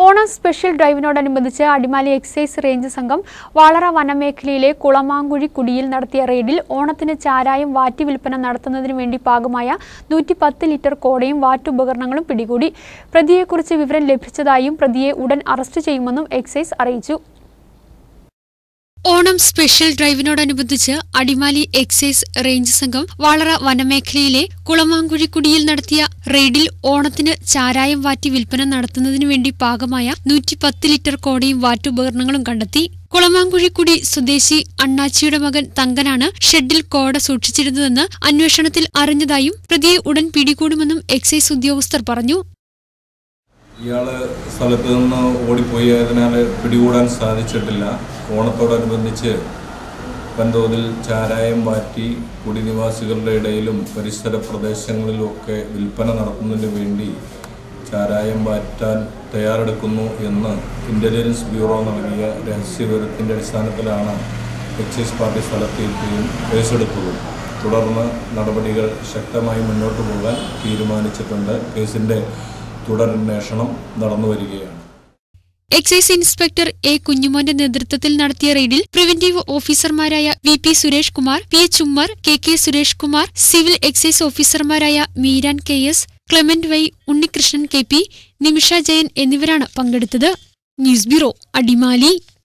Onam special ഡ്രൈവിനോടനുബന്ധിച്ച് Adimali excise range സംഘം വളറ വനമേഖലയിലെ കുളമാങ്കുഴി കുടിയിൽ നടത്തിയ റെയ്ഡിൽ ഓണത്തിന് ചാരായം വാറ്റി വിൽപ്പന നടത്തുന്നതിനു വേണ്ടി പാകമായ നൂറ്റി പത്ത് ലിറ്റർ കോടയും വാറ്റുപകരണങ്ങളും പിടികൂടി പ്രതിയെക്കുറിച്ച് വിവരം ലഭിച്ചതായും പ്രതിയെ ഉടൻ അറസ്റ്റ് ചെയ്യുമെന്നും എക്സൈസ് അറിയിച്ചു ഓണം സ്പെഷ്യൽ ഡ്രൈവിനോടനുബന്ധിച്ച് അടിമാലി എക്സൈസ് റേഞ്ച് സംഘം വളറ വനമേഖലയിലെ കുളമാങ്കുഴിക്കുടിയിൽ നടത്തിയ റെയ്ഡിൽ ഓണത്തിന് ചാരായം വാറ്റി വിൽപ്പന നടത്തുന്നതിനു വേണ്ടി പാകമായ നൂറ്റി പത്ത് ലിറ്റർ കോടയും വാറ്റുപകരണങ്ങളും കണ്ടെത്തി കുളമാങ്കുഴിക്കുടി സ്വദേശി അണ്ണാച്ചിയുടെ മകൻ തങ്കനാണ് ഷെഡിൽ കോട സൂക്ഷിച്ചിരുന്നതെന്ന് അന്വേഷണത്തിൽ അറിഞ്ഞതായും പ്രതിയെ ഉടൻ പിടികൂടുമെന്നും എക്സൈസ് ഉദ്യോഗസ്ഥർ പറഞ്ഞു ഇയാൾ സ്ഥലത്ത് നിന്ന് ഓടിപ്പോയതിനാൽ പിടികൂടാൻ സാധിച്ചിട്ടില്ല ഓണത്തോടനുബന്ധിച്ച് വൻതോതിൽ ചാരായം മാറ്റി കുടിനിവാസികളുടെ ഇടയിലും പരിസര പ്രദേശങ്ങളിലുമൊക്കെ വിൽപ്പന നടത്തുന്നതിന് വേണ്ടി ചാരായം മാറ്റാൻ തയ്യാറെടുക്കുന്നു എന്ന് ഇൻ്റലിജൻസ് ബ്യൂറോ നൽകിയ രഹസ്യവിവരത്തിൻ്റെ അടിസ്ഥാനത്തിലാണ് എക്സൈസ് പാർട്ടി സ്ഥലത്തെത്തുകയും കേസെടുത്തതും തുടർന്ന് നടപടികൾ ശക്തമായി മുന്നോട്ട് പോകാൻ തീരുമാനിച്ചിട്ടുണ്ട് കേസിൻ്റെ തുടരന്വേഷണം നടന്നു വരികയാണ് എക്സൈസ് ഇൻസ്പെക്ടർ എ കുഞ്ഞുമോന്റെ നേതൃത്വത്തിൽ നടത്തിയ റെയ്ഡിൽ പ്രിവന്റീവ് ഓഫീസർമാരായ V P Suresh Kumar P H Ummer K K Suresh Kumar civil excise ഓഫീസർമാരായ Meeran K S Clement Y Unnikrishnan K P Nimisha Jayan എന്നിവരാണ് പങ്കെടുത്തത് ന്യൂസ് ബ്യൂറോ അടിമാലി